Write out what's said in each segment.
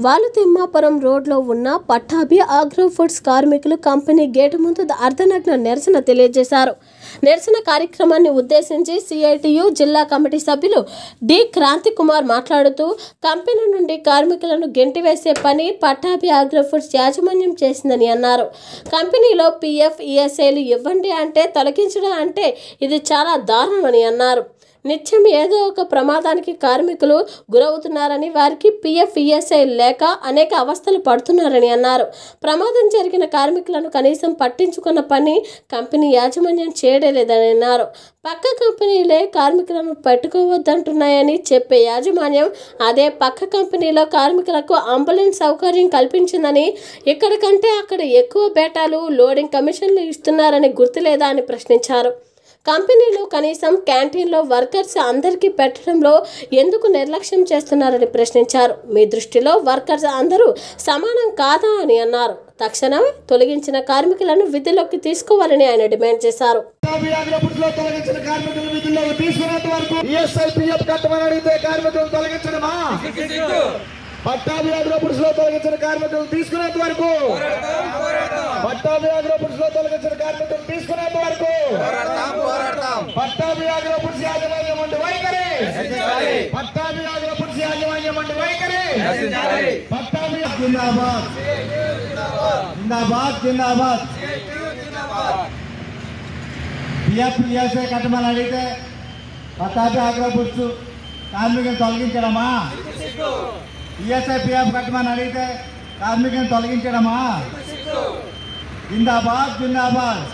వాళ్ళు తిమ్మాపురం రోడ్లో ఉన్న పట్టాభి ఆగ్రో ఫుడ్స్ కార్మికులు కంపెనీ గేటు ముందు అర్ధనగ్న నిరసన తెలియజేశారు నిరసన కార్యక్రమాన్ని ఉద్దేశించి సిఐటియు జిల్లా కమిటీ సభ్యులు డి క్రాంతి కుమార్ మాట్లాడుతూ కంపెనీ నుండి కార్మికులను గెంటివేసే పని పట్టాభి ఆగ్రో ఫుడ్స్ యాజమాన్యం చేసిందని అన్నారు కంపెనీలో పిఎఫ్ ఈఎస్ఐలు ఇవ్వండి అంటే తొలగించడం అంటే ఇది చాలా దారుణమని అన్నారు నిత్యం ఏదో ఒక ప్రమాదానికి కార్మికులు గురవుతున్నారని వారికి పిఎఫ్ ఈఎస్ఐ లేక అనేక అవస్థలు పడుతున్నారని అన్నారు ప్రమాదం జరిగిన కార్మికులను కనీసం పట్టించుకున్న పని కంపెనీ యాజమాన్యం చేయలేదని అన్నారు పక్క కంపెనీలే కార్మికులను పెట్టుకోవద్దంటున్నాయని చెప్పే యాజమాన్యం అదే పక్క కంపెనీలో కార్మికులకు అంబులెన్స్ సౌకర్యం కల్పించిందని ఇక్కడ కంటే అక్కడ ఎక్కువ బేటాలు లోడింగ్ కమిషన్లు ఇస్తున్నారని గుర్తులేదా అని ప్రశ్నించారు కంపెనీలో కనీసం క్యాంటీన్లో వర్కర్స్ అందరికీ పెట్టడంలో ఎందుకు నిర్లక్ష్యం చేస్తున్నారని ప్రశ్నించారు మీ దృష్టిలో వర్కర్స్ అందరూ సమానం కాదా అని అన్నారు తక్షణమే తొలగించిన కార్మికులను విధుల్లోకి తీసుకోవాలని ఆయన డిమాండ్ చేశారు లో తొలగించిన కార్మికుల విధుల్లోకి తీసుకునేంత వరకు ఈఎస్ఐ పిఎఫ్ కట్టమని అడిగితే కార్మికులను తొలగించడమా పట్టాభి అగ్రోపుడ్స్ లో తొలగించిన కార్మికులను తీసుకునేంత వరకు పట్టాభి అగ్రోపుడ్స్ లో తొలగించిన కార్మికులను తీసుకునేంత వరకు పట్టాభి అగ్రోపుడ్స్ యాజమాన్యం అంటే వైఖరి పట్టాభి అగ్రోపుడ్స్ యాజమాన్యం అంటే వైఖరి పట్టాభి జిందాబాద్ జిందాబాద్ జిందాబాద్ పిఎఫ్ పిఎస్ఐ కట్టమని అడిగితే పట్టాభి అగ్రోపుడ్స్ కార్మికులను తొలగించడమా ఈఎస్ఐ పిఎఫ్ కట్టమని అడిగితే కార్మికులను తొలగించడమా జిందాబాద్ జిందాబాద్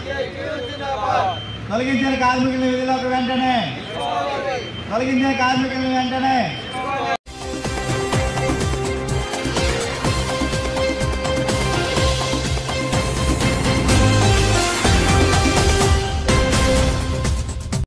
తొలగించిన కార్మికుల విధులకు వెంటనే తొలగించిన కార్మికుల వెంటనే